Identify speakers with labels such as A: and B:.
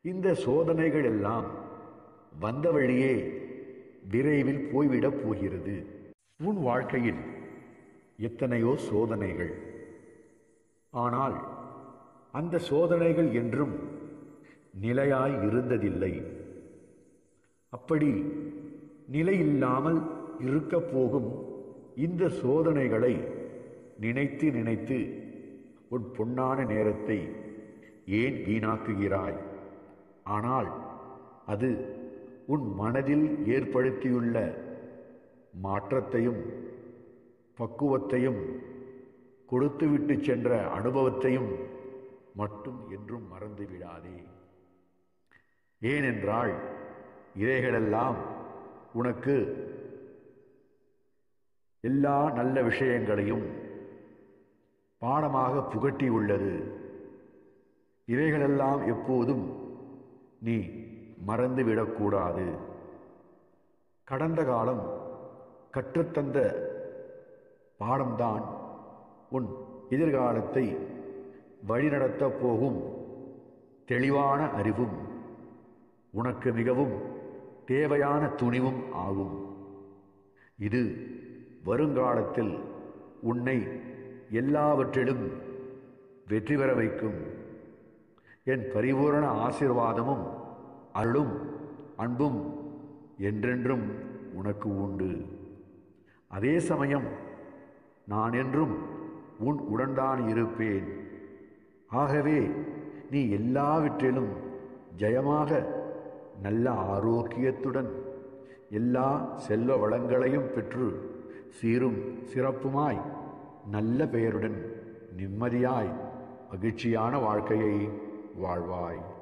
A: இந்த சோதனைகள் எல்லாம் வந்த வழியே விரைவில் போய்விடப் போகிறது உன் வாழ்க்கையில் எத்தனையோ சோதனைகள் ஆனால் அந்த சோதனைகள் என்றும் நிலையாய் இருந்ததில்லை அப்படி நிலையில்லாமல் இருக்கப் போகும் இந்த சோதனைகளை நினைத்து நினைத்து உன் பொன்னான நேரத்தை ஏன் வீணாக்குகிறாய் ஆனால் அது உன் மனதில் ஏற்படுத்தியுள்ள மாற்றத்தையும் பக்குவத்தையும் கொடுத்துவிட்டு சென்ற அனுபவத்தையும் மட்டும் என்றும் மறந்து விடாதே ஏனென்றால் இவைகளெல்லாம் உனக்கு எல்லா நல்ல விஷயங்களையும் பாடமாக புகட்டி உள்ளது இவைகளெல்லாம் எப்போதும் நீ மறந்துவிடக்கூடாது கடந்த காலம் கற்றுத்தந்த பாடம்தான் உன் எதிர்காலத்தை வழிநடத்தப் போகும் தெளிவான அறிவும் உனக்கு மிகவும் தேவையான துணிவும் ஆகும் இது வருங்காலத்தில் உன்னை எல்லாவற்றிலும் வெற்றி பெற வைக்கும் என் பரிபூரண ஆசீர்வாதமும் அருளும் அன்பும் என்றென்றும் உனக்கு உண்டு அதே சமயம் நான் என்றும் உன் உடன்தான் இருப்பேன் ஆகவே நீ எல்லாவற்றிலும் ஜெயமாக நல்ல ஆரோக்கியத்துடன் எல்லா செல்வ வளங்களையும் பெற்று சீரும் சிறப்புமாய் நல்ல பெயருடன் நிம்மதியாய் மகிழ்ச்சியான வாழ்க்கையை வாழ்வாய்